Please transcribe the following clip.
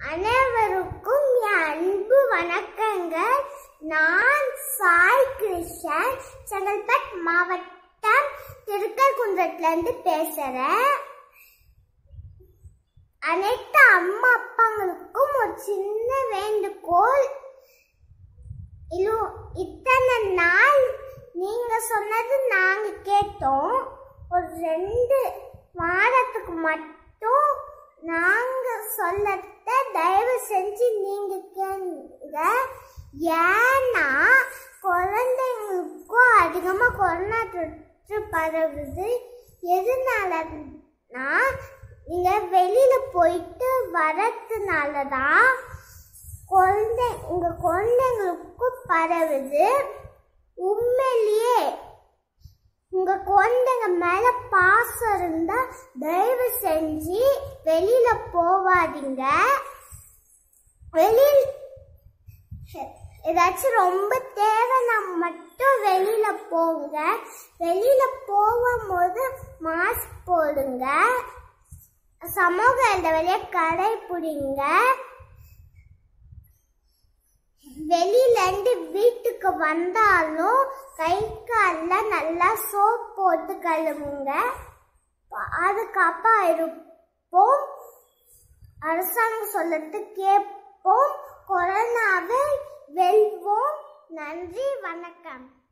அனைவருக்கும் என் அன்பு வணக்கங்கள் நான் சாய் கிருஷ்ணன் செங்கல்பட் மாவட்டம் திருக்கல்குன்றத்துல இருந்து பேசுறேன் அனைத்து அம்மா அப்பாங்களுக்கும் ஒரு சின்ன வேண்டுகோள் இலு இத்தனை நாள் நீங்க சொன்னது நாங்க கேட்டோம் ஒரு ரெண்டு வாரத்துக்கு மட்டும் நாங்க சொல்லத்த தயவு செஞ்சு நீங்க கேளுங்க ஏன்னா குழந்தைங்களுக்கும் அதிகமா கொரோனா தொற்று பரவுது எதனாலனா நீங்க வெளியில போயிட்டு வரதுனால தான் குழந்தை உங்க குழந்தைங்களுக்கும் பரவுது உண்மையிலேயே உங்க குழந்தைங்க மேல பாசம் இருந்தா தயவு செஞ்சு வெளியில போவாதீங்க வெளியில் ஏதாச்சும் ரொம்ப தேவைன்னா மட்டும் வெளியில போங்க வெளியில போகும்போது மாஸ்க் போடுங்க சமூக இடைவெளியை கடைபிடிங்க வெளியில இருந்து வீட்டுக்கு வந்தாலும் கை கால்ல நல்லா சோப் போட்டு கழுவுங்க பாதுகாப்பா இருப்போம் அரசாங்கம் சொல்லட்டு கேட்போம் கொரோனாவை வெல்வோம் நன்றி வணக்கம்